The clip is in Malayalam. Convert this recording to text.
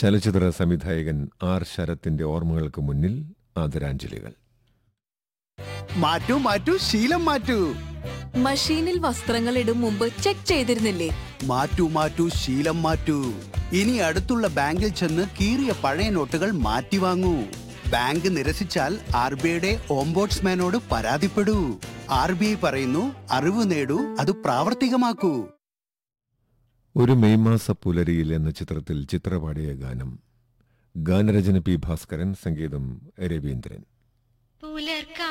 ചലച്ചിത്ര സംവിധായകൻ ആർ ശരത്തിന്റെ ഓർമ്മകൾക്ക് മുന്നിൽ ആദരാഞ്ജലികൾ മാറ്റൂ മാറ്റൂ ശീലം മാറ്റൂ മഷീനിൽ വസ്ത്രങ്ങൾ ഇടും മുമ്പ് ചെക്ക് ചെയ്തിരുന്നില്ലേ മാറ്റൂ മാറ്റൂ ശീലം മാറ്റൂ ഇനി അടുത്തുള്ള ബാങ്കിൽ ചെന്ന് കീറിയ പഴയ നോട്ടുകൾ മാറ്റി വാങ്ങൂ ബാങ്ക് നിരസിച്ചാൽ ആർ ബി ഐയുടെ ഓംബോട്സ്മാനോട് പരാതിപ്പെടൂ ആർ ബി ഐ പറയുന്നു അറിവ് നേടൂ അത് പ്രാവർത്തികമാക്കൂ ഒരു മെയ് മാസ പുലരിയിൽ എന്ന ചിത്രത്തിൽ ചിത്രപാടിയ ഗാനം ഗാനരചന പി ഭാസ്കരൻ സംഗീതം രവീന്ദ്രൻ പുലർക്കാ